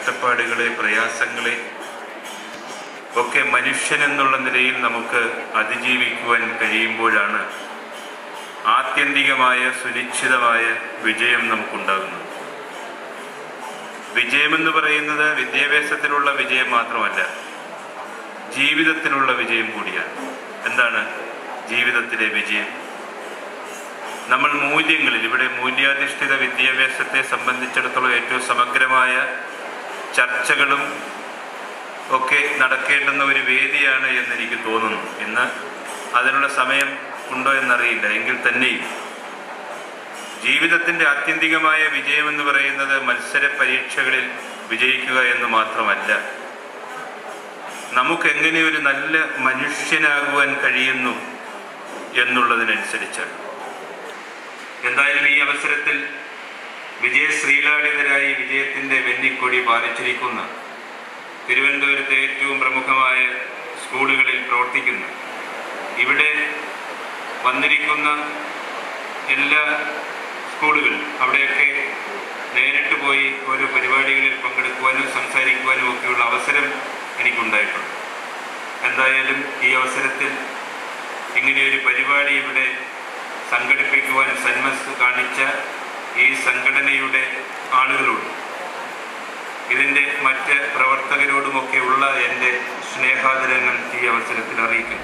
കഷ്ടപ്പാടുകളെ പ്രയാസങ്ങളെ ഒക്കെ മനുഷ്യൻ എന്നുള്ള നിലയിൽ നമുക്ക് അതിജീവിക്കുവാൻ കഴിയുമ്പോഴാണ് ആത്യന്തികമായ സുനിശ്ചിതമായ വിജയം നമുക്കുണ്ടാകുന്നത് വിജയമെന്ന് പറയുന്നത് വിദ്യാഭ്യാസത്തിലുള്ള വിജയം മാത്രമല്ല ജീവിതത്തിലുള്ള വിജയം കൂടിയാണ് എന്താണ് ജീവിതത്തിലെ വിജയം നമ്മൾ മൂല്യങ്ങളിൽ ഇവിടെ മൂല്യാധിഷ്ഠിത വിദ്യാഭ്യാസത്തെ സംബന്ധിച്ചിടത്തോളം ഏറ്റവും സമഗ്രമായ ചർച്ചകളും ഒക്കെ നടക്കേണ്ടുന്ന ഒരു വേദിയാണ് എന്ന് എനിക്ക് തോന്നുന്നു ഇന്ന് അതിനുള്ള സമയം ഉണ്ടോ എന്നറിയില്ല എങ്കിൽ തന്നെയും ജീവിതത്തിൻ്റെ ആത്യന്തികമായ വിജയമെന്ന് പറയുന്നത് മത്സര പരീക്ഷകളിൽ വിജയിക്കുക എന്ന് മാത്രമല്ല നമുക്ക് എങ്ങനെ ഒരു നല്ല മനുഷ്യനാകുവാൻ കഴിയുന്നു എന്നുള്ളതിനനുസരിച്ചാണ് എന്തായാലും ഈ അവസരത്തിൽ വിജയ ശ്രീലാളിതരായി വിജയത്തിൻ്റെ വെന്നിക്കൊടി പാലിച്ചിരിക്കുന്ന തിരുവനന്തപുരത്തെ ഏറ്റവും പ്രമുഖമായ സ്കൂളുകളിൽ പ്രവർത്തിക്കുന്ന ഇവിടെ വന്നിരിക്കുന്ന എല്ലാ സ്കൂളുകൾ അവിടെയൊക്കെ നേരിട്ട് പോയി ഓരോ പരിപാടികളിൽ പങ്കെടുക്കുവാനും സംസാരിക്കുവാനും ഒക്കെയുള്ള അവസരം എനിക്കുണ്ടായിട്ടുണ്ട് എന്തായാലും ഈ അവസരത്തിൽ ഇങ്ങനെയൊരു പരിപാടി ഇവിടെ സംഘടിപ്പിക്കുവാൻ സന്മസ് കാണിച്ച ഈ സംഘടനയുടെ ആളുകളോട് ഇതിൻ്റെ മറ്റ് പ്രവർത്തകരോടുമൊക്കെ ഉള്ള എൻ്റെ സ്നേഹാദരങ്ങൾ ഈ അവസരത്തിൽ അറിയിക്കുന്നു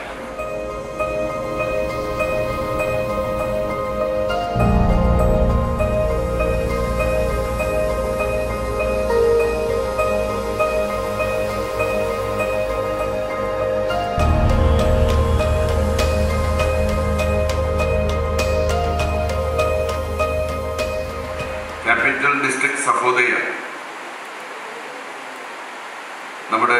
ക്യാപിറ്റൽ ഡിസ്ട്രിക്ട് സഹോദയ നമ്മുടെ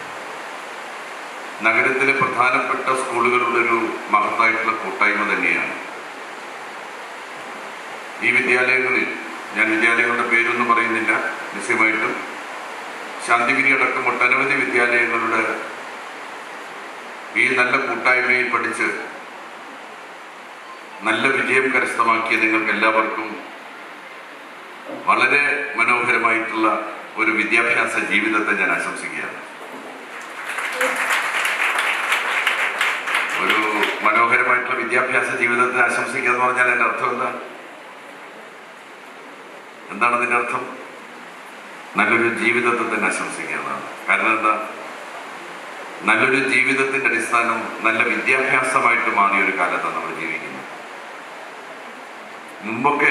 നഗരത്തിലെ പ്രധാനപ്പെട്ട സ്കൂളുകളുടെ ഒരു മഹത്തായിട്ടുള്ള കൂട്ടായ്മ തന്നെയാണ് ഈ വിദ്യാലയങ്ങളിൽ ഞാൻ വിദ്യാലയങ്ങളുടെ പേരൊന്നും പറയുന്നില്ല നിശ്ചയമായിട്ടും ശാന്തിഗിരി അടക്കം ഒട്ടനവധി വിദ്യാലയങ്ങളുടെ ഈ നല്ല കൂട്ടായ്മയിൽ പഠിച്ച് നല്ല വിജയം കരസ്ഥമാക്കിയ നിങ്ങൾക്ക് എല്ലാവർക്കും വളരെ മനോഹരമായിട്ടുള്ള ഒരു വിദ്യാഭ്യാസ ജീവിതത്തെ ഞാൻ ആശംസിക്കുകയാണ് ഒരു മനോഹരമായിട്ടുള്ള വിദ്യാഭ്യാസ ജീവിതത്തെ ആശംസിക്കുക എന്ന് പറഞ്ഞാൽ അതിൻ്റെ അർത്ഥം എന്താ എന്താണ് അതിൻ്റെ അർത്ഥം നല്ലൊരു ജീവിതത്തെ തന്നെ ആശംസിക്കുക എന്നാണ് കാരണം എന്താ നല്ലൊരു ജീവിതത്തിൻ്റെ അടിസ്ഥാനം നല്ല വിദ്യാഭ്യാസമായിട്ട് മാറിയ ഒരു കാലത്താണ് നമ്മൾ ജീവിക്കുന്നത് മുമ്പൊക്കെ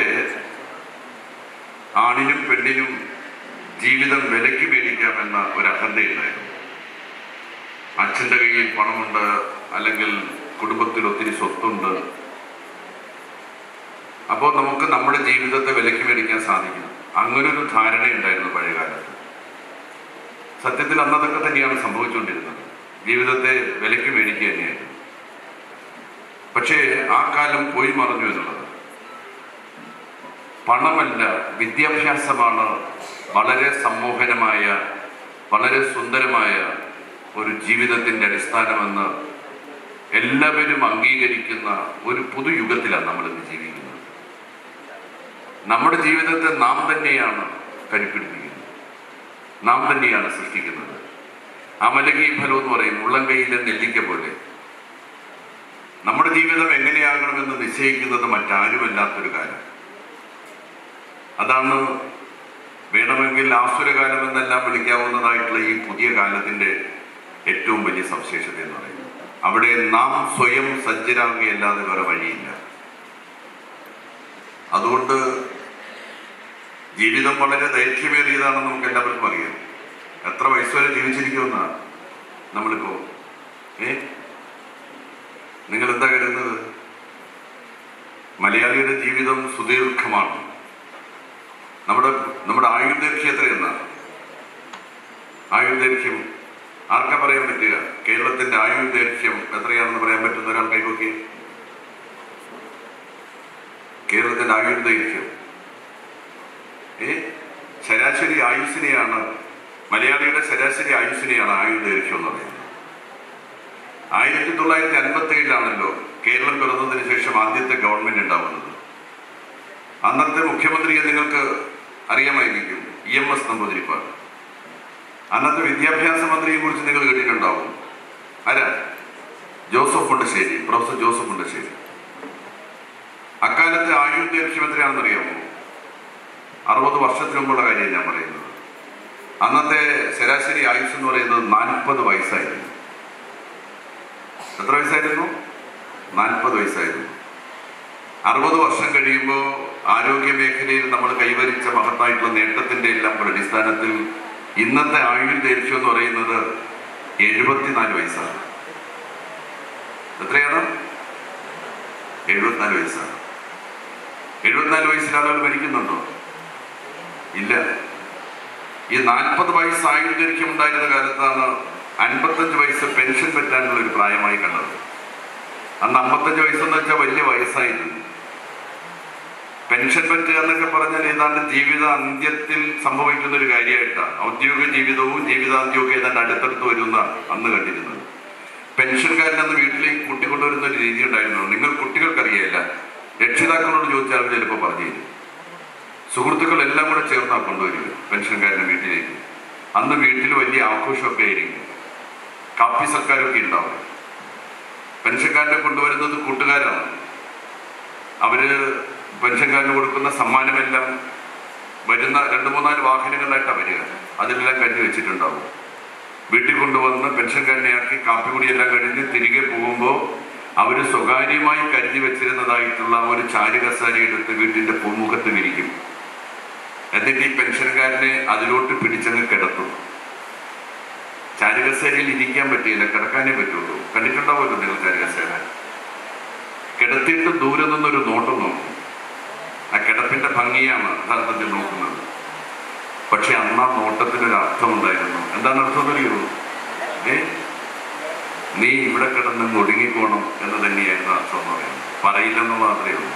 ആണിനും പെണ്ണിനും ജീവിതം വിലയ്ക്ക് മേടിക്കാമെന്ന ഒരു അഹന്തയുണ്ടായിരുന്നു അച്ഛൻ്റെ കയ്യിൽ പണമുണ്ട് അല്ലെങ്കിൽ കുടുംബത്തിൽ ഒത്തിരി സ്വത്തുണ്ട് അപ്പോൾ നമുക്ക് നമ്മുടെ ജീവിതത്തെ വിലയ്ക്ക് മേടിക്കാൻ സാധിക്കും അങ്ങനൊരു ധാരണയുണ്ടായിരുന്നു പഴയ കാലത്ത് സത്യത്തിൽ അന്നതൊക്കെ തന്നെയാണ് സംഭവിച്ചുകൊണ്ടിരുന്നത് ജീവിതത്തെ വിലയ്ക്ക് മേടിക്കുക തന്നെയായിരുന്നു പക്ഷേ ആ കാലം പോയി മറഞ്ഞു എന്നുള്ളത് പണമല്ല വിദ്യാഭ്യാസമാണ് വളരെ സമ്മോഹനമായ വളരെ സുന്ദരമായ ഒരു ജീവിതത്തിൻ്റെ അടിസ്ഥാനമെന്ന് എല്ലാവരും അംഗീകരിക്കുന്ന ഒരു പുതുയുഗത്തിലാണ് നമ്മൾ ഇന്ന് ജീവിക്കുന്നത് നമ്മുടെ ജീവിതത്തെ നാം തന്നെയാണ് കരുപ്പിടിപ്പിക്കുന്നത് നാം തന്നെയാണ് സൃഷ്ടിക്കുന്നത് അമലകീ ഫലം എന്ന് പറയും മുള്ളങ്കയിലെ നെല്ലിക്ക പോലെ നമ്മുടെ ജീവിതം എങ്ങനെയാകണമെന്ന് നിശ്ചയിക്കുന്നത് മറ്റാരുമല്ലാത്തൊരു കാലം അതാണ് വേണമെങ്കിൽ ആസുരകാലം എന്നെല്ലാം വിളിക്കാവുന്നതായിട്ടുള്ള ഈ പുതിയ കാലത്തിൻ്റെ ഏറ്റവും വലിയ സവിശേഷത എന്ന് പറയുന്നത് അവിടെ നാം സ്വയം സജ്ജരാകുകയല്ലാതെ വേറെ വഴിയില്ല അതുകൊണ്ട് ജീവിതം വളരെ ദൈർഘ്യമേറിയതാണെന്ന് നമുക്ക് എല്ലാവർക്കും അറിയാം എത്ര വയസ്സ് വരെ ജീവിച്ചിരിക്കുമെന്നാണ് നമ്മളിപ്പോ ഏ നിങ്ങൾ എന്താ കരുതുന്നത് മലയാളിയുടെ ജീവിതം സുദീർഘമാണ് നമ്മുടെ നമ്മുടെ ആയുർദൈർഘ്യം എത്രയെന്നാണ് ആയുർദൈർഘ്യം ആർക്കാ പറയാൻ പറ്റുക കേരളത്തിന്റെ ആയുർദൈർഘ്യം എത്രയാണെന്ന് പറയാൻ പറ്റുന്ന ഒരാൾ കൈവക്കി കേരളത്തിന്റെ ആയുർദൈർഘ്യം ഏ ശരാശരി ആയുസിനെയാണ് മലയാളിയുടെ ശരാശരി ആയുസിനെയാണ് ആയുർദൈർഘ്യം എന്ന് പറയുന്നത് ആയിരത്തി തൊള്ളായിരത്തി അൻപത്തി ഏഴിലാണല്ലോ കേരളം പിറന്നതിന് ശേഷം ആദ്യത്തെ ഗവൺമെന്റ് ഉണ്ടാവുന്നത് അന്നത്തെ മുഖ്യമന്ത്രിയെ നിങ്ങൾക്ക് അറിയാമായിരിക്കും ഇ എം എസ് നമ്പൂതിരിപ്പാട് അന്നത്തെ വിദ്യാഭ്യാസ മന്ത്രിയെ കുറിച്ച് നിങ്ങൾ കേട്ടിട്ടുണ്ടാവും ആരാ ജോസഫ് മുണ്ടശ്ശേരി പ്രൊഫസർ ജോസഫ് മുണ്ടശ്ശേരി അക്കാലത്തെ ആയുർവേദ മുഖ്യമന്ത്രിയാണെന്ന് അറിയാമോ അറുപത് വർഷത്തിന് മുമ്പുള്ള കാര്യം ഞാൻ പറയുന്നത് അന്നത്തെ ശരാശരി ആയുസ് എന്ന് പറയുന്നത് നാൽപ്പത് വയസ്സായിരുന്നു എത്ര വയസ്സായിരുന്നു നാൽപ്പത് വയസ്സായിരുന്നു അറുപത് വർഷം കഴിയുമ്പോൾ ആരോഗ്യ മേഖലയിൽ നമ്മൾ കൈവരിച്ച മഹത്തായിട്ടുള്ള നേട്ടത്തിന്റെ എല്ലാം കൂടെ അടിസ്ഥാനത്തിൽ ഇന്നത്തെ ആയുർ ദൈർഘ്യം എന്ന് പറയുന്നത് എഴുപത്തിനാല് വയസ്സാണ് എത്രയാണ് എഴുപത്തിനാല് വയസ്സാണ് എഴുപത്തിനാല് വയസ്സിൽ ആളുകൾ മരിക്കുന്നുണ്ടോ ഇല്ല ഈ നാൽപ്പത് വയസ്സ് ആയുർ ദൈർഘ്യം ഉണ്ടായിരുന്ന കാലത്താണ് അൻപത്തഞ്ച് വയസ്സ് പെൻഷൻ പറ്റാനുള്ള ഒരു പ്രായമായി കണ്ടത് അന്ന് അമ്പത്തഞ്ച് വയസ്സെന്ന് വെച്ചാൽ വലിയ വയസ്സായിരുന്നു പെൻഷൻ പറ്റുക എന്നൊക്കെ പറഞ്ഞാൽ ഏതാണ്ട് ജീവിത അന്ത്യത്തിൽ സംഭവിക്കുന്ന ഒരു കാര്യമായിട്ടാണ് ഔദ്യോഗിക ജീവിതവും ജീവിതാന്ത്യവും ഏതാണ്ട് അടുത്തടുത്ത് വരുന്ന അന്ന് കണ്ടിരുന്നത് പെൻഷൻകാരൻ അന്ന് വീട്ടിലേക്ക് കൂട്ടിക്കൊണ്ടുവരുന്ന ഒരു രീതി ഉണ്ടായിരുന്നു നിങ്ങൾ കുട്ടികൾക്കറിയില്ല രക്ഷിതാക്കളോട് ചോദിച്ചാൽ അവർ ചിലപ്പോൾ പറഞ്ഞു തരും സുഹൃത്തുക്കൾ എല്ലാം കൂടെ ചേർന്നാ കൊണ്ടുവരിക പെൻഷൻകാരനെ വീട്ടിലേക്ക് അന്ന് വീട്ടിൽ വലിയ ആഘോഷമൊക്കെ ആയിരിക്കും കാപ്പി സർക്കാരൊക്കെ ഉണ്ടാവും പെൻഷൻകാരനെ കൊണ്ടുവരുന്നത് കൂട്ടുകാരാണ് അവര് പെൻഷൻകാരന് കൊടുക്കുന്ന സമ്മാനമെല്ലാം വരുന്ന രണ്ട് മൂന്നാല് വാഹനങ്ങളിലായിട്ടാണ് വരിക അതിലെല്ലാം കരുതി വെച്ചിട്ടുണ്ടാവും വീട്ടിൽ കൊണ്ടുവന്ന് പെൻഷൻകാരനെയാക്കി കാപ്പി കുടിയെല്ലാം കഴിഞ്ഞ് തിരികെ പോകുമ്പോൾ അവർ സ്വകാര്യമായി കരുതി വെച്ചിരുന്നതായിട്ടുള്ള ഒരു ചാരുകസാര എടുത്ത് വീട്ടിന്റെ പൂമുഖത്ത് വിരിക്കും എന്നിട്ട് ഈ പെൻഷൻകാരനെ അതിലോട്ട് പിടിച്ചങ്ങ് കിടത്തും ചാരുകസേരയിൽ ഇരിക്കാൻ പറ്റിയില്ല കിടക്കാനേ പറ്റുള്ളൂ കണ്ടിട്ടുണ്ടാവുമല്ലോ നിങ്ങൾ ചാരുകസേര കിടത്തിയിട്ട് ദൂരെ നിന്നൊരു നോട്ടം നോക്കും ആ കിടപ്പിന്റെ ഭംഗിയാണ് യഥാർത്ഥത്തിൽ നോക്കുന്നത് പക്ഷെ അന്ന് ആ നോട്ടത്തിനൊരു അർത്ഥമുണ്ടായിരുന്നു എന്താണ് അർത്ഥം അറിയോ ഏ നീ ഇവിടെ കിടന്ന് ഒടുങ്ങിക്കോണം എന്ന് തന്നെയായിരുന്നു അർത്ഥം എന്ന് പറയുന്നത് പറയില്ലെന്ന് മാത്രമേ ഉള്ളൂ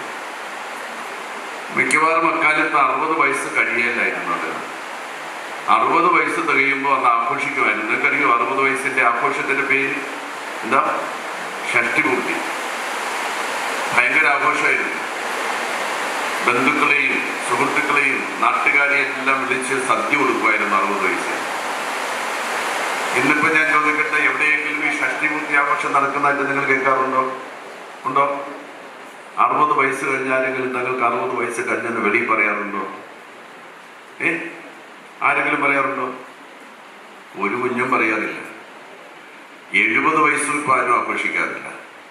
മിക്കവാറും അക്കാലത്ത് അറുപത് വയസ്സ് കഴിയലായിരുന്നു അത് അറുപത് വയസ്സ് തികയുമ്പോൾ അന്ന് ആഘോഷിക്കുമായിരുന്നു നിങ്ങൾക്കറിയോ അറുപത് വയസ്സിന്റെ ആഘോഷത്തിന്റെ പേര് എന്താ ഷഷ്ടിപൂർത്തി ഭയങ്കര ആഘോഷമായിരുന്നു ബന്ധുക്കളെയും സുഹൃത്തുക്കളെയും നാട്ടുകാരെയും എല്ലാം വിളിച്ച് സദ്യ കൊടുക്കുമായിരുന്നു അറുപത് വയസ്സിൽ ഇന്നിപ്പോ ഞാൻ ചോദിക്കട്ടെ എവിടെയെങ്കിലും ഈ ഷഷ്ടിപൂർത്തി ആഘോഷം നടക്കുന്നതായിട്ട് നിങ്ങൾ കേൾക്കാറുണ്ടോ ഉണ്ടോ അറുപത് വയസ്സ് കഴിഞ്ഞാലെങ്കിലും തങ്ങൾക്ക് അറുപത് വയസ്സ് കഴിഞ്ഞെന്ന് വെളിയിൽ പറയാറുണ്ടോ ഏ ആരെങ്കിലും പറയാറുണ്ടോ ഒരു കുഞ്ഞും പറയാറില്ല എഴുപത് വയസ്സും ഇപ്പൊ ആരും ആഘോഷിക്കാറില്ല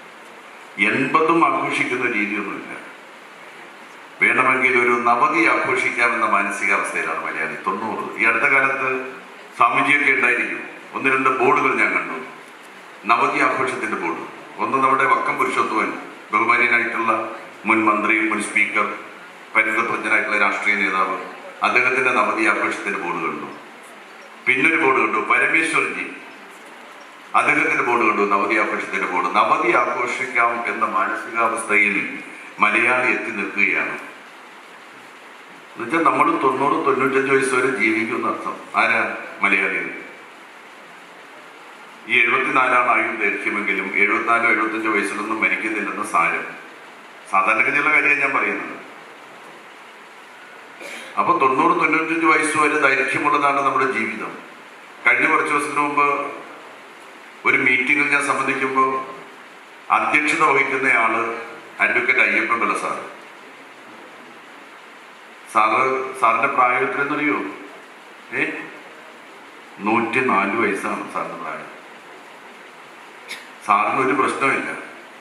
എൺപതും ആഘോഷിക്കുന്ന രീതിയൊന്നുമില്ല വേണമെങ്കിൽ ഒരു നവതി ആഘോഷിക്കാമെന്ന മാനസികാവസ്ഥയിലാണ് മലയാളി തൊണ്ണൂറ് ഈ അടുത്ത കാലത്ത് സ്വാമിജിയൊക്കെ ഉണ്ടായിരിക്കും ഒന്ന് രണ്ട് ബോർഡുകൾ ഞാൻ കണ്ടു നവതി ആഘോഷത്തിന്റെ ബോർഡ് ഒന്ന് നമ്മുടെ വക്കം പുരുഷത്വൻ ബഹുമാന്യനായിട്ടുള്ള മുൻ മന്ത്രി മുൻ സ്പീക്കർ പരിണിതപ്രജ്ഞനായിട്ടുള്ള രാഷ്ട്രീയ നേതാവ് അദ്ദേഹത്തിന്റെ നവതി ആഘോഷത്തിന്റെ ബോർഡ് കണ്ടു പിന്നൊരു ബോർഡ് കണ്ടു പരമേശ്വർജി അദ്ദേഹത്തിന്റെ ബോർഡ് കണ്ടു നവതി ആഘോഷത്തിന്റെ ബോർഡ് നവതി ആഘോഷിക്കാം എന്ന മാനസികാവസ്ഥയിൽ മലയാളി എത്തി നിൽക്കുകയാണ് എന്നുവെച്ചാൽ നമ്മൾ തൊണ്ണൂറ് തൊണ്ണൂറ്റഞ്ച് വയസ്സ് വരെ ജീവിക്കുന്ന അർത്ഥം ആരാ മലയാളികൾ ഈ എഴുപത്തിനാലാണ് ആയുർ ദൈർഘ്യമെങ്കിലും എഴുപത്തിനാലോ എഴുപത്തഞ്ചോ വയസ്സിലൊന്നും മരിക്കുന്നില്ലെന്ന് സാരം സാധാരണഗതിയുള്ള കാര്യമാണ് ഞാൻ പറയുന്നത് അപ്പൊ തൊണ്ണൂറ് തൊണ്ണൂറ്റഞ്ച് വയസ്സ് വരെ ദൈർഘ്യമുള്ളതാണ് നമ്മുടെ ജീവിതം കഴിഞ്ഞ കുറച്ച് ദിവസത്തിന് മുമ്പ് ഒരു മീറ്റിംഗിൽ ഞാൻ സംബന്ധിക്കുമ്പോൾ അധ്യക്ഷത വഹിക്കുന്നയാള് advocate Ayyappan Pillai sir sir സാറിന്റെ പ്രായം എത്രയെന്നറിയോ ഏ നൂറ്റി നാല് വയസ്സാണ് സാറിന്റെ പ്രായം സാറിന് ഒരു പ്രശ്നമില്ല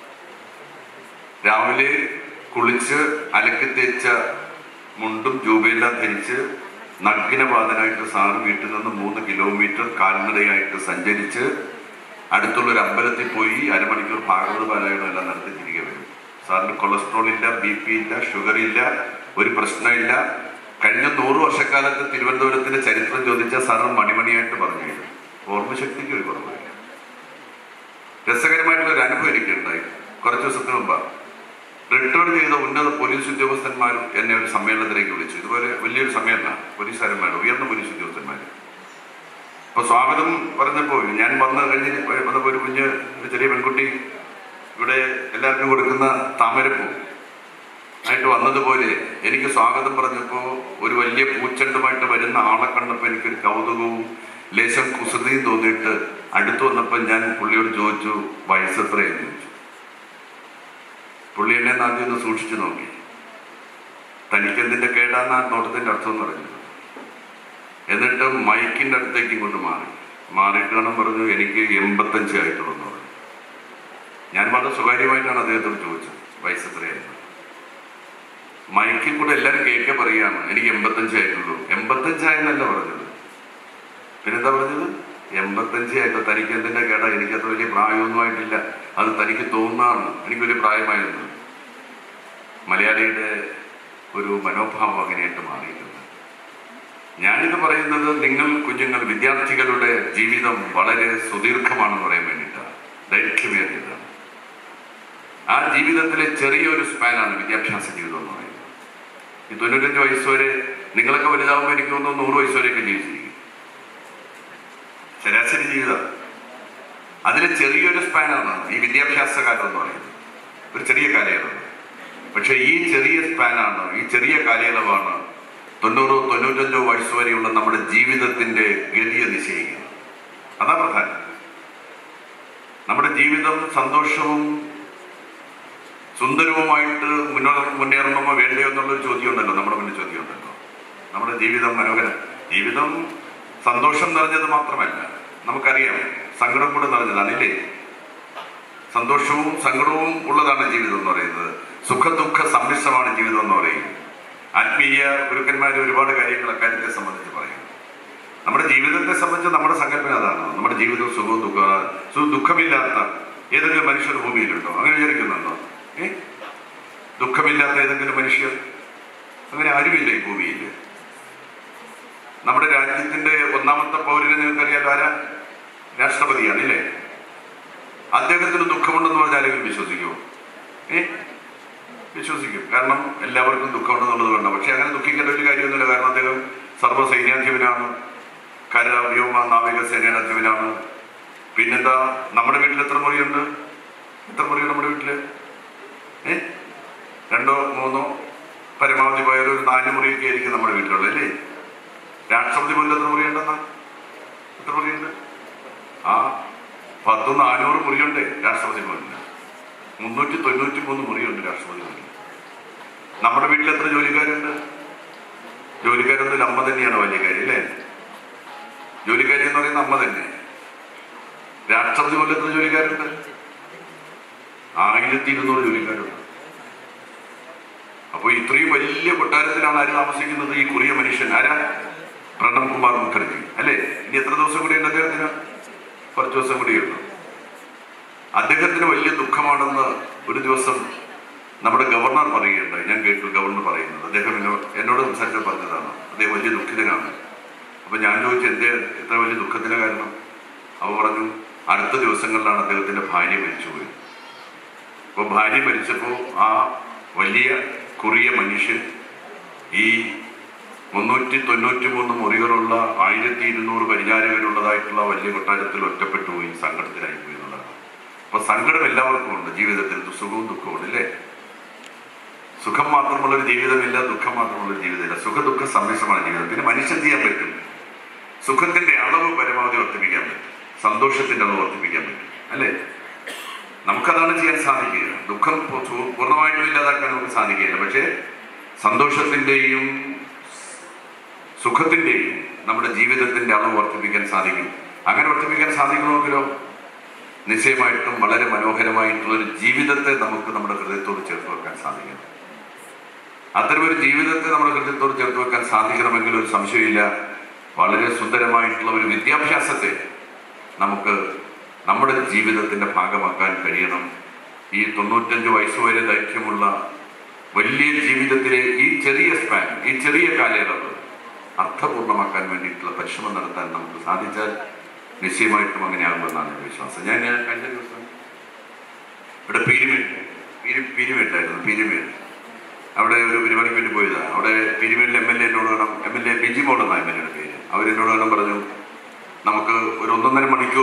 രാവിലെ കുളിച്ച് അലക്കി തേച്ച മുണ്ടും ജൂബയെല്ലാം ധരിച്ച് നഗ്നപാതനായിട്ട് സാറ് വീട്ടിൽ നിന്ന് മൂന്ന് കിലോമീറ്റർ കാൽനടയായിട്ട് സഞ്ചരിച്ച് അടുത്തുള്ള ഒരു അമ്പലത്തിൽ പോയി അരമണിക്കൂർ ഭാഗവത പാരായണം എല്ലാം നടത്തി തിരികെ വരും സാറിന് കൊളസ്ട്രോൾ ഇല്ല ബി പി ഇല്ല ഷുഗർ ഇല്ല ഒരു പ്രശ്നമില്ല കഴിഞ്ഞ നൂറ് വർഷക്കാലത്ത് തിരുവനന്തപുരത്തിന്റെ ചരിത്രം ചോദിച്ചാൽ സാറിന് മണിമണിയായിട്ട് പറഞ്ഞു തരും ഓർമ്മശക്തിക്ക് ഒരു കുറവില്ല രസകരമായിട്ടുള്ള ഒരു അനുഭവം എനിക്കുണ്ടായി കുറച്ച് ദിവസത്തിന് മുമ്പാണ് റിട്ടയർഡ് ചെയ്ത ഉന്നത പോലീസ് ഉദ്യോഗസ്ഥന്മാർ എന്നെ ഒരു സമ്മേളനത്തിലേക്ക് വിളിച്ചു ഇതുപോലെ വലിയൊരു സമ്മേളനമാണ് പോലീസുകാരന്മാർ ഉയർന്ന പോലീസ് ഉദ്യോഗസ്ഥന്മാർ അപ്പൊ സ്വാഗതം പറഞ്ഞപ്പോൾ ഞാൻ വന്ന് കഴിഞ്ഞ് വന്നപ്പോൾ ഒരു കുഞ്ഞ് ഒരു ചെറിയ പെൺകുട്ടി ഇവിടെ എല്ലാവർക്കും കൊടുക്കുന്ന താമരപ്പൂ ആയിട്ട് വന്നതുപോലെ എനിക്ക് സ്വാഗതം പറഞ്ഞപ്പോൾ ഒരു വലിയ പൂച്ചെണ്ടുമായിട്ട് വരുന്ന ആളെ കണ്ടപ്പോൾ എനിക്കൊരു കൗതുകവും ലേശം കുസൃതിയും തോന്നിയിട്ട് അടുത്ത് വന്നപ്പോൾ ഞാൻ പുള്ളിയോട് ചോദിച്ചു വയസ്സ് എത്രയെന്ന് ചോദിച്ചു പുള്ളി എന്നെ ആദ്യം ഒന്ന് സൂക്ഷിച്ചു നോക്കി തനിക്കെന്തിന്റെ കേടാന്നാ നോട്ടത്തിന്റെ അർത്ഥം എന്ന് പറഞ്ഞത് എന്നിട്ട് മൈക്കിന്റെ അടുത്തേക്ക് ഇങ്ങോട്ട് മാറി മാറിയിട്ട് വേണം പറഞ്ഞു എനിക്ക് എൺപത്തഞ്ച് ആയിട്ടുള്ളൂ എന്ന് പറഞ്ഞു ഞാൻ വളരെ സ്വകാര്യമായിട്ടാണ് അദ്ദേഹത്തോട് ചോദിച്ചത് വയസ്സ് എത്രയായിരുന്നു മൈക്കിൽ കൂടെ എല്ലാവരും കേൾക്കെ പറയുകയാണ് എനിക്ക് എൺപത്തഞ്ച് ആയിട്ടുള്ളൂ എൺപത്തഞ്ചായെന്നല്ല പറഞ്ഞത് പിന്നെന്താ പറഞ്ഞത് എൺപത്തഞ്ച് ആയിട്ട് തനിക്ക് എന്തിന്റെ കേടാ എനിക്കത്ര വലിയ പ്രായമൊന്നും ആയിട്ടില്ല അത് തനിക്ക് തോന്നുന്നതാണ് എനിക്ക് വലിയ പ്രായമായിരുന്നു മലയാളിയുടെ ഒരു മനോഭാവം അങ്ങനെയായിട്ട് മാറിയിട്ടുണ്ട് ഞാനിത് പറയുന്നത് നിങ്ങൾ കുഞ്ഞുങ്ങൾ വിദ്യാർത്ഥികളുടെ ജീവിതം വളരെ സുദീർഘമാണെന്ന് പറയാൻ വേണ്ടിയിട്ടാണ് ദൈർഘ്യമേറിയതാണ് ആ ജീവിതത്തിലെ ചെറിയൊരു സ്പാനാണ് വിദ്യാഭ്യാസ ജീവിതം എന്ന് പറയുന്നത് ഈ തൊണ്ണൂറ്റഞ്ച് വയസ്സ് വരെ നിങ്ങളൊക്കെ വലുതാവുമ്പോൾ എനിക്ക് തോന്നുന്നു നൂറ് വയസ്സ് വരെയൊക്കെ ജീവിച്ചിരിക്കും ശരാശരി ജീവിതം അതിലെ ചെറിയൊരു സ്പാനാണ് ഈ വിദ്യാഭ്യാസ കാലം എന്ന് പറയുന്നത് ഒരു ചെറിയ കാലയളവ് പക്ഷെ ഈ ചെറിയ സ്പാനാണ് ഈ ചെറിയ കാലയളവാണ് തൊണ്ണൂറോ തൊണ്ണൂറ്റഞ്ചോ വയസ്സ് വരെയുള്ള നമ്മുടെ ജീവിതത്തിന്റെ ഗതിയെ നിശ്ചയിക്കുന്നത് അതാ പ്രധാനം നമ്മുടെ ജീവിതം സന്തോഷവും സുന്ദരവുമായിട്ട് മുന്നോ മുന്നേറണമോ വേണ്ടയോ എന്നുള്ളൊരു ചോദ്യം ഉണ്ടല്ലോ നമ്മുടെ മുന്നിൽ ചോദ്യം ഉണ്ടല്ലോ നമ്മുടെ ജീവിതം മനോഹരം ജീവിതം സന്തോഷം നിറഞ്ഞത് മാത്രമല്ല നമുക്കറിയാം സങ്കടം കൂടെ നിറഞ്ഞതാണ് ഇല്ലേ സന്തോഷവും സങ്കടവും ഉള്ളതാണ് ജീവിതം എന്ന് പറയുന്നത് സുഖ ദുഃഖ സമ്മിശ്രമാണ് ജീവിതം എന്ന് പറയുന്നത് ആത്മീയ ഗുരുക്കന്മാർ ഒരുപാട് കാര്യങ്ങൾ അക്കാര്യത്തെ സംബന്ധിച്ച് പറയും നമ്മുടെ ജീവിതത്തെ സംബന്ധിച്ച് നമ്മുടെ സങ്കല്പന അതാണ് നമ്മുടെ ജീവിതം സുഖവും ദുഃഖ സു ദുഃഖമില്ലാത്ത ഏതെങ്കിലും മനുഷ്യർ ഭൂമിയിലുണ്ടോ അങ്ങനെ വിചാരിക്കുന്നുണ്ടോ ഏ ദുഃഖമില്ലാത്ത ഏതെങ്കിലും മനുഷ്യർ അങ്ങനെ ആരുമില്ല ഈ ഭൂമിയിൽ നമ്മുടെ രാജ്യത്തിന്റെ ഒന്നാമത്തെ പൗരനെ നിങ്ങൾക്കറിയാലോ ആരാ രാഷ്ട്രപതിയാണ് ഇല്ലേ അദ്ദേഹത്തിന് ദുഃഖമുണ്ടെന്ന് പറഞ്ഞാൽ ആരെങ്കിലും വിശ്വസിക്കുമോ ഏ വിശ്വസിക്കും കാരണം എല്ലാവർക്കും ദുഃഖമുണ്ടെന്നുള്ളത് വേണ്ട പക്ഷെ അങ്ങനെ ദുഃഖിക്കേണ്ട ഒരു കാര്യമൊന്നുമില്ല കാരണം അദ്ദേഹം സർവ്വ സൈന്യാധിപനാണ് കര വ്യോമ നാവിക സേനയുടെ അധിപനാണ് പിന്നെന്താ നമ്മുടെ വീട്ടിൽ എത്ര മുറിയുണ്ട് എത്ര മുറിയുണ്ട് നമ്മുടെ വീട്ടില് ഏ രണ്ടോ മൂന്നോ പരമാവധി പോയാലും ഒരു നാല് മുറിയൊക്കെ ആയിരിക്കും നമ്മുടെ വീട്ടിലുള്ളത് അല്ലേ രാഷ്ട്രപതി മുന്നിൽ എത്ര മുറിയുണ്ടെന്നാ എത്ര മുറിയുണ്ട് ആ പത്ത് നാനൂറ് മുറിയുണ്ട് രാഷ്ട്രപതി ഭവനിൽ മുന്നൂറ്റി തൊണ്ണൂറ്റി മൂന്ന് മുറിയുണ്ട് രാഷ്ട്രപതി ഭവനിൽ നമ്മുടെ വീട്ടിൽ എത്ര ജോലിക്കാരുണ്ട് ജോലിക്കാരൊന്നും അമ്മ തന്നെയാണ് വലിയ കാര്യം അല്ലേ ജോലിക്കാരി എന്ന് പറയുന്നത് അമ്മ തന്നെ രാഷ്ട്രപതി ഭവനിൽ എത്ര ജോലിക്കാരുണ്ട് ആയിരത്തി ഇരുന്നൂറ് ജോലിക്കാരുണ്ട് അപ്പോൾ ഇത്രയും വലിയ കൊട്ടാരത്തിലാണ് ആര് താമസിക്കുന്നത് ഈ കുറിയ മനുഷ്യൻ ആരാ പ്രണബ് കുമാർ മുഖർജി അല്ലേ ഇനി എത്ര ദിവസം കൂടിയുണ്ട് അദ്ദേഹത്തിന് കുറച്ച് ദിവസം കൂടിയുള്ളൂ അദ്ദേഹത്തിന് വലിയ ദുഃഖമാണെന്ന് ഒരു ദിവസം നമ്മുടെ ഗവർണർ പറയുകയുണ്ടായി ഞാൻ കേട്ടു ഗവർണർ പറയുന്നത് അദ്ദേഹം എന്നോട് എന്നോട് സംസാരിച്ച് പറഞ്ഞതാണ് അദ്ദേഹം വലിയ ദുഃഖിതനാണ് അപ്പൊ ഞാൻ ചോദിച്ചു എന്തേ എത്ര വലിയ ദുഃഖത്തിന് കാരണം അവ പറഞ്ഞു അടുത്ത ദിവസങ്ങളിലാണ് അദ്ദേഹത്തിന്റെ ഭാര്യ മരിച്ചുപോയത് അപ്പോൾ ഭാര്യ മരിച്ചപ്പോൾ ആ വലിയ കുറിയ മനുഷ്യൻ ഈ മുന്നൂറ്റി തൊണ്ണൂറ്റി മൂന്ന് മുറികളുള്ള ആയിരത്തി ഇരുന്നൂറ് പരിചാരകരുള്ളതായിട്ടുള്ള വലിയ കൊട്ടാരത്തിൽ ഒറ്റപ്പെട്ടു പോയി സങ്കടത്തിലായി പോയി എന്നുള്ളതാണ് അപ്പൊ സങ്കടം എല്ലാവർക്കും ഉണ്ട് ജീവിതത്തിൽ സുഖവും ദുഃഖവും ഉണ്ട് അല്ലേ സുഖം മാത്രമുള്ള ഒരു ജീവിതമില്ല ദുഃഖം മാത്രമുള്ള ഒരു ജീവിതമില്ല സുഖ ദുഃഖ സമ്മിശ്രമാണ് ജീവിതം പിന്നെ മനുഷ്യൻ ചെയ്യാൻ പറ്റും സുഖത്തിന്റെ അളവ് പരമാവധി വർദ്ധിപ്പിക്കാൻ പറ്റും സന്തോഷത്തിന്റെ അളവ് വർദ്ധിപ്പിക്കാൻ പറ്റും അല്ലേ നമുക്കതാണ് ചെയ്യാൻ സാധിക്കുക ദുഃഖം പൂ- പൂ- പൂർണ്ണമായിട്ടും ഇല്ലാതാക്കാൻ നമുക്ക് സാധിക്കില്ല പക്ഷേ സന്തോഷത്തിന്റെയും സുഖത്തിന്റെയും നമ്മുടെ ജീവിതത്തിന്റെ അളവ് വർദ്ധിപ്പിക്കാൻ സാധിക്കും അങ്ങനെ വർദ്ധിപ്പിക്കാൻ സാധിക്കണമെങ്കിലോ നിശ്ചയമായിട്ടും വളരെ മനോഹരമായിട്ടുള്ള ഒരു ജീവിതത്തെ നമുക്ക് നമ്മുടെ ഹൃദയത്തോട് ചേർത്ത് വെക്കാൻ സാധിക്കണം അത്തരം ഒരു ജീവിതത്തെ നമ്മുടെ ഹൃദയത്തോട് ചേർത്ത് വെക്കാൻ സാധിക്കണമെങ്കിൽ ഒരു സംശയമില്ല വളരെ സുന്ദരമായിട്ടുള്ള ഒരു വിദ്യാഭ്യാസത്തെ നമുക്ക് നമ്മുടെ ജീവിതത്തിന്റെ ഭാഗമാക്കാൻ കഴിയണം ഈ തൊണ്ണൂറ്റഞ്ച് വയസ്സ് വരെ ദൈർഘ്യമുള്ള വലിയ ജീവിതത്തിലെ ഈ ചെറിയ സ്പാൻ ഈ ചെറിയ കാലയളവ് അർത്ഥപൂർണ്ണമാക്കാൻ വേണ്ടിയിട്ടുള്ള പരിശ്രമം നടത്താൻ നമുക്ക് സാധിച്ചാൽ നിശ്ചയമായിട്ടും അങ്ങനെയാകുമെന്നാണ് എൻ്റെ വിശ്വാസം ഞാൻ ഞാൻ കഴിഞ്ഞ ദിവസം ഇവിടെ പീരുമേട് പീരു പീരുമേട്ടായിരുന്നു പീരുമേട് അവിടെ ഒരു പരിപാടിക്ക് വേണ്ടി പോയതാണ് അവിടെ പീരുമേടിൽ എം എൽ എ എന്നോട് വേണം എം എൽ എ ബിജി മോളെന്നാണ് എം എൽ എയുടെ പേര് അവരെന്നോട് വേണം പറഞ്ഞു നമുക്ക് ഒരു ഒന്നൊന്നര മണിക്കൂർ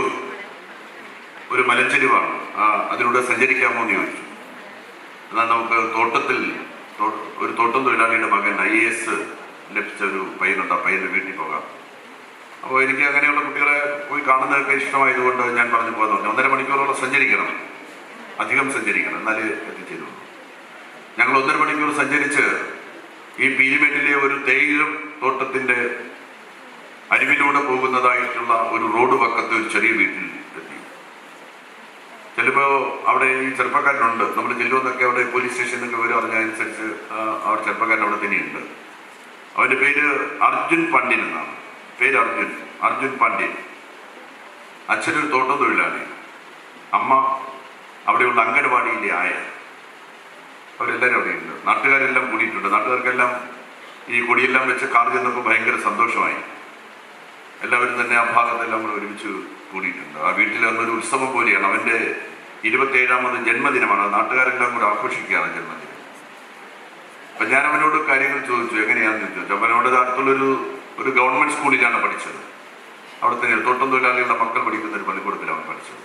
ഒരു മലഞ്ചെരിവാണ് ആ അതിലൂടെ സഞ്ചരിക്കാമോ എന്ന് ചോദിച്ചു എന്നാൽ നമുക്ക് തോട്ടത്തിൽ തോ- ഒരു തോട്ടം തൊഴിലാളിയുടെ മകൻ ഐ എ എസ് ലഭിച്ച ഒരു പയ്യനുണ്ട് ആ പയ്യന്റെ വീട്ടിൽ പോകാം അപ്പോൾ എനിക്ക് അങ്ങനെയുള്ള കുട്ടികളെ പോയി കാണുന്നതൊക്കെ ഇഷ്ടമായതുകൊണ്ട് ഞാൻ പറഞ്ഞു പോകുന്നുണ്ട് ഒന്നര മണിക്കൂറോളം സഞ്ചരിക്കണം അധികം സഞ്ചരിക്കണം എന്നാലേ എത്തിച്ചേരുള്ളൂ ഞങ്ങൾ ഒന്നര മണിക്കൂർ സഞ്ചരിച്ച് ഈ പീരിമേട്ടിലെ ഒരു തേയിലും തോട്ടത്തിന്റെ അരുവിലൂടെ പോകുന്നതായിട്ടുള്ള ഒരു റോഡ് പക്കത്ത് ഒരു ചെറിയ വീട്ടിൽ എത്തി ചിലപ്പോ അവിടെ ഈ ചെറുപ്പക്കാരനുണ്ട് നമ്മൾ ചെല്ലുമെന്നൊക്കെ അവിടെ പോലീസ് സ്റ്റേഷനിലൊക്കെ വരും അറിഞ്ഞതനുസരിച്ച് ആ, അവിടെ ചെറുപ്പക്കാരൻ അവിടെ തന്നെയുണ്ട് അവന്റെ പേര് അർജുൻ പണ്ഡിൻ എന്നാണ് പേര് അർജുൻ അർജുൻ പാണ്ഡ്യൻ അച്ഛനൊരു തോട്ടം തൊഴിലാളി അമ്മ അവിടെയുള്ള അംഗനവാടിയിലെ ആയ അവരെല്ലാവരും അവിടെയുണ്ട് നാട്ടുകാരെല്ലാം കൂടിയിട്ടുണ്ട് നാട്ടുകാർക്കെല്ലാം ഈ കൊടിയെല്ലാം വെച്ച് കാർ ചെന്നപ്പോൾ ഭയങ്കര സന്തോഷമായി എല്ലാവരും തന്നെ ആ ഭാഗത്തെല്ലാം കൂടെ ഒരുമിച്ച് കൂടിയിട്ടുണ്ട് ആ വീട്ടിൽ അന്നൊരു ഉത്സവം പോലെയാണ് അവന്റെ ഇരുപത്തേഴാമത് ജന്മദിനമാണ് ആ നാട്ടുകാരെല്ലാം കൂടെ ആഘോഷിക്കുകയാണ് ജന്മദിനം അപ്പൊ ഞാൻ അവനോട് കാര്യങ്ങൾ ചോദിച്ചു എങ്ങനെയാണെന്ന് ചോദിച്ചു അപ്പൊ അവനോട് അടുത്തുള്ളൊരു ഒരു ഗവൺമെന്റ് സ്കൂളിലാണ് പഠിച്ചത് അവിടെ തന്നെ തോട്ടം തൊഴിലാളികളുടെ മക്കൾ പഠിക്കുന്ന ഒരു പള്ളിക്കൂടത്തിലാണ് അവൻ പഠിച്ചത്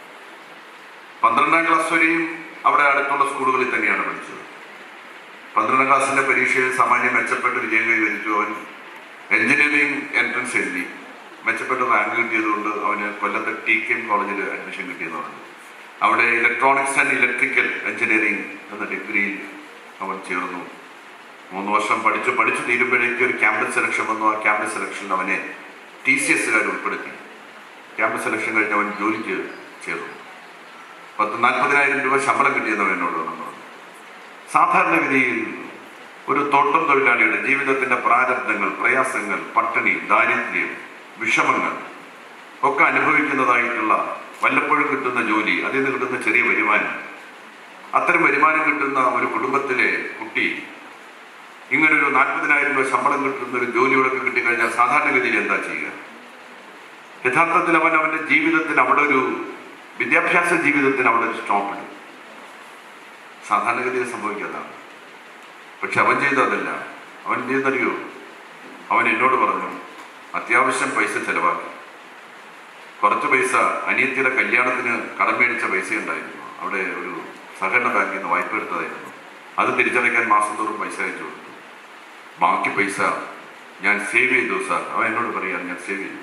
പന്ത്രണ്ടാം ക്ലാസ് വരെയും അവിടെ അടുത്തുള്ള സ്കൂളുകളിൽ തന്നെയാണ് പഠിച്ചത് പന്ത്രണ്ടാം ക്ലാസ്സിന്റെ പരീക്ഷയിൽ സാമാന്യം മെച്ചപ്പെട്ട് വിജയം കൈവരിച്ചു അവൻ എഞ്ചിനീയറിംഗ് എൻട്രൻസ് എഴുതി മെച്ചപ്പെട്ട റാങ്ക് കിട്ടിയതുകൊണ്ട് അവന് കൊല്ലത്തെ ടി കെ എം കോളേജിൽ അഡ്മിഷൻ കിട്ടിയെന്ന് പറഞ്ഞു അവിടെ ഇലക്ട്രോണിക്സ് ആൻഡ് ഇലക്ട്രിക്കൽ എഞ്ചിനീയറിംഗ് എന്ന ഡിഗ്രിയിൽ അവൻ ചേർന്നു മൂന്ന് വർഷം പഠിച്ചു പഠിച്ചു തീരുമ്പോഴേക്കും ഒരു ക്യാമ്പസ് സെലക്ഷൻ വന്നു ആ ക്യാമ്പസ് സെലക്ഷനിൽ അവനെ ടി സി എസ്സുകാർ ഉൾപ്പെടുത്തി ക്യാമ്പസ് സെലക്ഷൻ കഴിഞ്ഞ് അവൻ ജോലിക്ക് ചേർന്നു പത്ത് നാൽപ്പതിനായിരം രൂപ ശമ്പളം കിട്ടിയെന്ന് എന്നോട് വന്നു സാധാരണഗതിയിൽ ഒരു തോട്ടം തൊഴിലാളിയുടെ ജീവിതത്തിന്റെ പ്രാരബ്ധങ്ങൾ പ്രയാസങ്ങൾ പട്ടിണി ദാരിദ്ര്യം വിഷമങ്ങൾ ഒക്കെ അനുഭവിക്കുന്നതായിട്ടുള്ള വല്ലപ്പോഴും കിട്ടുന്ന ജോലി അതിൽ നിന്ന് കിട്ടുന്ന ചെറിയ വരുമാനം അത്തരം വരുമാനം കിട്ടുന്ന ഒരു കുടുംബത്തിലെ കുട്ടി ഇങ്ങനൊരു നാൽപ്പതിനായിരം രൂപ ശമ്പളം കിട്ടുന്ന ഒരു ജോലിയോടൊക്കെ കിട്ടിക്കഴിഞ്ഞാൽ സാധാരണഗതിയിൽ എന്താ ചെയ്യുക യഥാർത്ഥത്തിൽ അവൻ അവന്റെ ജീവിതത്തിന് അവിടെ ഒരു വിദ്യാഭ്യാസ ജീവിതത്തിന് അവിടെ ഒരു സ്റ്റോപ്പ് ഇടും സാധാരണഗതിയിൽ സംഭവിക്കാതാണ് പക്ഷെ അവൻ ചെയ്തതല്ല അവൻ ചെയ്തറിയോ അവൻ എന്നോട് പറഞ്ഞു അത്യാവശ്യം പൈസ ചെലവാക്കി കുറച്ച് പൈസ അനിയത്തിയുടെ കല്യാണത്തിന് കടം മേടിച്ച പൈസ ഉണ്ടായിരുന്നു അവിടെ ഒരു സഹകരണ ബാങ്കിൽ നിന്ന് വായ്പ എടുത്തതായിരുന്നു അത് തിരിച്ചടയ്ക്കാൻ മാസം തോറും പൈസ അയച്ചു കൊടുത്തു ബാക്കി പൈസ ഞാൻ സേവ് ചെയ്തു സാർ അവൻ എന്നോട് പറയാൻ ഞാൻ സേവ് ചെയ്തു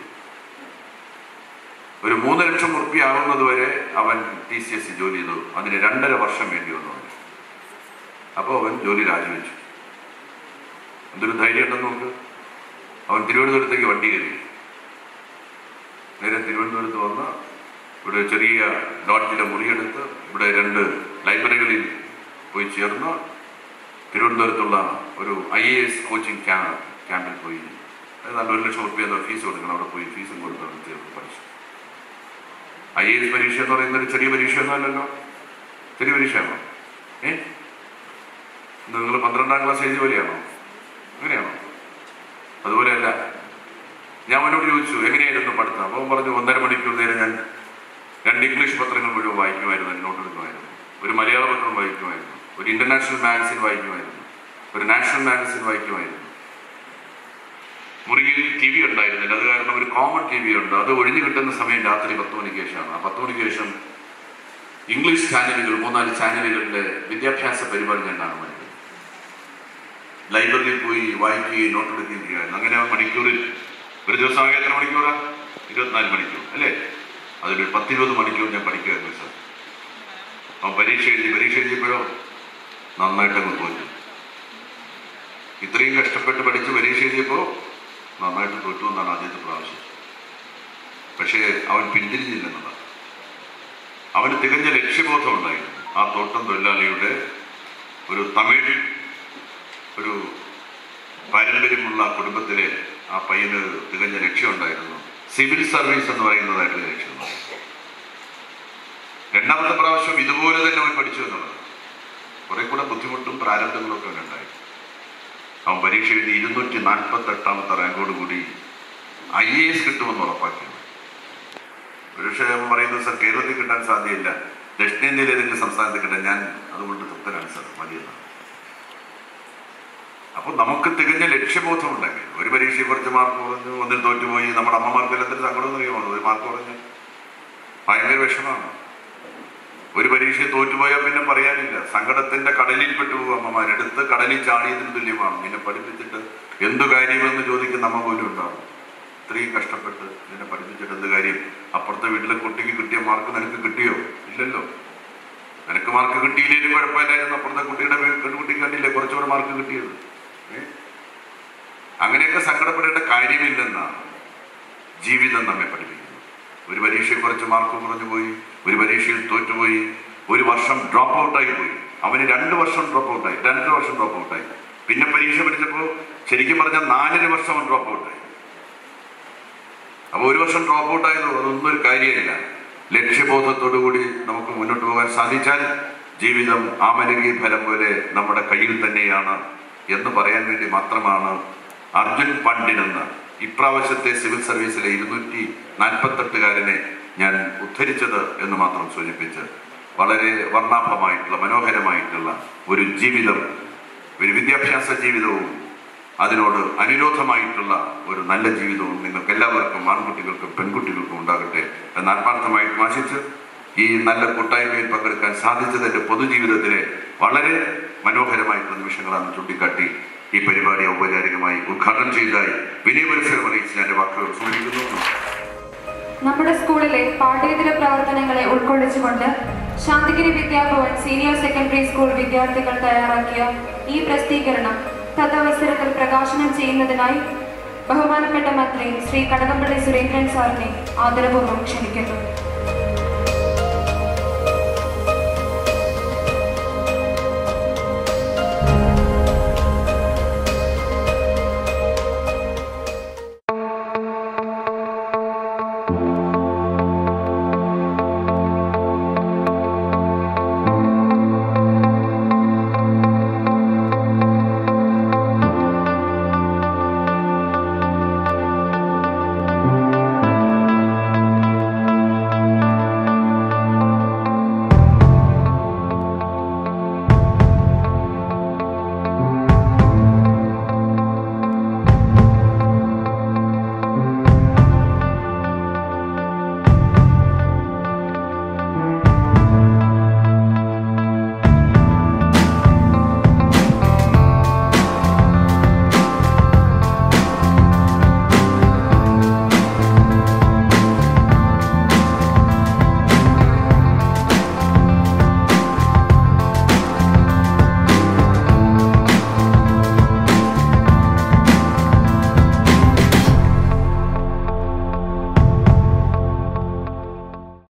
ഒരു മൂന്ന് ലക്ഷം ഉറുപ്പ്യ ആകുന്നത് വരെ അവൻ ടി സി എസ് ജോലി ചെയ്തു അതിന് രണ്ടര വർഷം വേണ്ടി വന്നു അവന് അപ്പോൾ അവൻ ജോലി രാജിവെച്ചു എന്തൊരു ധൈര്യം ഉണ്ടെന്ന് നോക്ക് അവൻ തിരുവനന്തപുരത്തേക്ക് വണ്ടി കയറി നേരെ തിരുവനന്തപുരത്ത് വന്ന് ഇവിടെ ചെറിയ ലോഡ്ജിലെ മുറിയെടുത്ത് ഇവിടെ രണ്ട് ലൈബ്രറികളിൽ പോയി ചേർന്ന് തിരുവനന്തപുരത്തുള്ള ഒരു ഐ എ എസ് കോച്ചിങ് ക്യാമ്പിൽ പോയി ഏതാണ്ട് ഒരു ലക്ഷം റുപ്യ എന്തോ ഫീസ് കൊടുക്കണം അവിടെ പോയി ഫീസും കൊടുത്താണ് ചേർത്ത് പഠിച്ചു ഐ എ എസ് പരീക്ഷ എന്ന് പറയുന്നത് ഒരു ചെറിയ പരീക്ഷയൊന്നുമല്ലല്ലോ ചെറിയ പരീക്ഷയാണോ ഏ നിങ്ങൾ പന്ത്രണ്ടാം ക്ലാസ് എഴുതിയ പോലെയാണോ അങ്ങനെയാണോ അതുപോലെയല്ല ഞാൻ അവനോട് ചോദിച്ചു എങ്ങനെയായിരുന്നു പഠിത്തം അപ്പോൾ അവൻ പറഞ്ഞു ഒന്നര മണിക്കൂർ നേരം ഞാൻ രണ്ട് ഇംഗ്ലീഷ് പത്രങ്ങൾ മുഴുവൻ വായിക്കുമായിരുന്നു നോട്ട് എടുക്കുമായിരുന്നു ഒരു മലയാള പത്രം വായിക്കുമായിരുന്നു ഒരു ഇന്റർനാഷണൽ മാഗസിൻ വായിക്കുമായിരുന്നു ഒരു നാഷണൽ മാഗസിൻ വായിക്കുമായിരുന്നു മുറിയിൽ ടി വി ഉണ്ടായിരുന്നില്ല അത് കാരണം ഒരു കോമൺ ടി വി ഉണ്ട് അത് ഒഴിഞ്ഞു കിട്ടുന്ന സമയം രാത്രി പത്ത് മണിക്ക് ശേഷമാണ് ആ പത്ത് മണിക്ക് ശേഷം ഇംഗ്ലീഷ് ചാനലുകൾ മൂന്നാല് ചാനലുകളിലെ വിദ്യാഭ്യാസ പരിപാടി ഞാൻ കാണുമായിരുന്നു ലൈബ്രറിയിൽ പോയി വായിക്കുകയും നോട്ട് എടുക്കുകയും ചെയ്യുമായിരുന്നു അങ്ങനെ മണിക്കൂറിൽ ഒരു ദിവസം ആകെ എത്ര മണിക്കൂറാ ഇരുപത്തിനാല് മണിക്കൂർ അല്ലേ അതിലൊരു പത്തിരുപത് മണിക്കൂർ ഞാൻ പഠിക്കുമായിരുന്നു സാർ അവൻ പരീക്ഷ എഴുതി പരീക്ഷ എഴുതിയപ്പോഴോ നന്നായിട്ട് അങ്ങ് തോറ്റു ഇത്രയും കഷ്ടപ്പെട്ട് പഠിച്ച് പരീക്ഷ എഴുതിയപ്പോൾ നന്നായിട്ട് തോറ്റു എന്നാണ് ആദ്യത്തെ പ്രാവശ്യം പക്ഷേ അവൻ പിന്തിരിഞ്ഞില്ലെന്നതാണ് അവന് തികഞ്ഞ ലക്ഷ്യബോധം ഉണ്ടായിരുന്നു ആ തോട്ടം തൊഴിലാളിയുടെ ഒരു തമിഴ് ഒരു പാരമ്പര്യമുള്ള കുടുംബത്തിലെ ആ പയ്യന് തികഞ്ഞ ലക്ഷ്യമുണ്ടായിരുന്നു സിവിൽ സർവീസ് എന്ന് പറയുന്നതായിട്ട് ലക്ഷ്യമുണ്ടായിരുന്നു രണ്ടാമത്തെ പ്രാവശ്യം ഇതുപോലെ തന്നെ അവൻ പഠിച്ചു എന്നുള്ളത് കുറെ കൂടെ ബുദ്ധിമുട്ടും പ്രാരബ്ധങ്ങളും ഒക്കെ ഉണ്ടായി അവൻ പരീക്ഷ എഴുതി ഇരുന്നൂറ്റി നാൽപ്പത്തി എട്ടാമത്തെ റാങ്കോട് കൂടി ഐ എ എസ് കിട്ടുമെന്ന് ഉറപ്പാക്കി ഒരുപക്ഷെ അവൻ പറയുന്നത് സർ കേരളത്തിൽ കിട്ടാൻ സാധ്യതയില്ല ദക്ഷിണേന്ത്യയിലെ ഏതെങ്കിലും സംസ്ഥാനത്ത് കിട്ടാൻ ഞാൻ അതുകൊണ്ട് തൃപ്തനാണ് സർ മതിയെന്നാണ് അപ്പൊ നമുക്ക് തികഞ്ഞ ലക്ഷ്യബോധം ഉണ്ടെങ്കിൽ ഒരു പരീക്ഷയിൽ കുറച്ച് മാർക്ക് കുറഞ്ഞു ഒന്നിൽ തോറ്റുപോയി നമ്മുടെ അമ്മമാർക്ക് എല്ലാത്തിനും സങ്കടം അറിയാമോ ഒരു മാർക്ക് കുറഞ്ഞു ഭയങ്കര വിഷമാണ് ഒരു പരീക്ഷയിൽ തോറ്റുപോയാൽ പിന്നെ പറയാനില്ല സങ്കടത്തിന്റെ കടലിൽ പെട്ടുപോകും അമ്മമാർ എടുത്ത് കടലിൽ ചാടിയതിന് തുല്യമാണ് നിന്നെ പഠിപ്പിച്ചിട്ട് എന്തു കാര്യമെന്ന് ചോദിക്കുന്ന അമ്മ പോലും ഉണ്ടാവും ഇത്രയും കഷ്ടപ്പെട്ട് നിന്നെ പഠിപ്പിച്ചിട്ട് എന്ത് കാര്യം അപ്പുറത്തെ വീട്ടിലെ കുട്ടിക്ക് കിട്ടിയ മാർക്ക് നിനക്ക് കിട്ടിയോ ഇല്ലല്ലോ നിനക്ക് മാർക്ക് കിട്ടിയില്ലെങ്കിലും കുഴപ്പമില്ലായിരുന്നു അപ്പുറത്തെ കുട്ടിയുടെ വീ- പെൺകുട്ടിക്ക് കണ്ടില്ലേ കുറച്ചുകൂടെ മാർക്ക് കിട്ടിയത് ഏ? അങ്ങനെയൊക്കെ സങ്കടപ്പെടേണ്ട കാര്യമില്ലെന്നാണ് ജീവിതം നമ്മെ പഠിപ്പിക്കുന്നത് ഒരു പരീക്ഷയിൽ കുറച്ച് മാർക്ക് കുറഞ്ഞു പോയി ഒരു പരീക്ഷയിൽ തോറ്റുപോയി ഒരു വർഷം ഡ്രോപ്പ് ഔട്ടായി പോയി അവന് രണ്ട് വർഷം ഡ്രോപ്പ് ഔട്ടായി രണ്ടര വർഷം ഡ്രോപ്പ് ഔട്ടായി പിന്നെ പരീക്ഷ പഠിച്ചപ്പോൾ ശരിക്കും പറഞ്ഞാൽ നാലര വർഷം അവൻ ഡ്രോപ്പ് ഔട്ടായി അപ്പോൾ ഒരു വർഷം ഡ്രോപ്പ് ഔട്ട് ആയത് അതൊന്നും ഒരു കാര്യമില്ല ലക്ഷ്യബോധത്തോടു കൂടി നമുക്ക് മുന്നോട്ട് പോകാൻ സാധിച്ചാൽ ജീവിതം ആമലകി ഫലം പോലെ നമ്മുടെ കയ്യിൽ തന്നെയാണ് എന്ന് പറയാൻ വേണ്ടി മാത്രമാണ് അർജുൻ പണ്ഡിനെന്ന് ഇപ്രാവശ്യത്തെ സിവിൽ സർവീസിലെ ഇരുന്നൂറ്റി നാൽപ്പത്തെട്ടുകാരനെ ഞാൻ ഉദ്ധരിച്ചത് എന്ന് മാത്രം സൂചിപ്പിച്ച് വളരെ വർണ്ണാഭമായിട്ടുള്ള മനോഹരമായിട്ടുള്ള ഒരു ജീവിതം ഒരു വിദ്യാഭ്യാസ ജീവിതവും അതിനോട് അനുരോധമായിട്ടുള്ള ഒരു നല്ല ജീവിതവും നിങ്ങൾക്ക് എല്ലാവർക്കും ആൺകുട്ടികൾക്കും പെൺകുട്ടികൾക്കും ഉണ്ടാകട്ടെ എന്ന് ആത്മാർത്ഥമായിട്ട് ആശിച്ച് ഈ നല്ല കൂട്ടായ്മയിൽ പങ്കെടുക്കാൻ സാധിച്ചതിൻ്റെ പൊതുജീവിതത്തിലെ വളരെ മനോഹരമായിട്ടുള്ള നിമിഷങ്ങളാണ് ചൂണ്ടിക്കാട്ടി ഈ പരിപാടി ഔപചാരികമായി ഉദ്ഘാടനം ചെയ്തതായി വിനയപരിസരം അറിയിച്ച് ഞാൻ എൻ്റെ വാക്കുകൾ സൂചിപ്പിക്കുന്നു നമ്മുടെ സ്കൂളിലെ പാഠ്യേതര പ്രവർത്തനങ്ങളെ ഉൾക്കൊള്ളിച്ചുകൊണ്ട് Santhigiri Vidyabhavan senior secondary school വിദ്യാർത്ഥികൾ തയ്യാറാക്കിയ ഈ പ്രസിദ്ധീകരണം തദവസരത്തിൽ പ്രകാശനം ചെയ്യുന്നതിനായി ബഹുമാനപ്പെട്ട മന്ത്രി ശ്രീ കടകംപള്ളി സുരേന്ദ്രൻ സാറിനെ ആദരപൂർവ്വം ക്ഷണിക്കുന്നു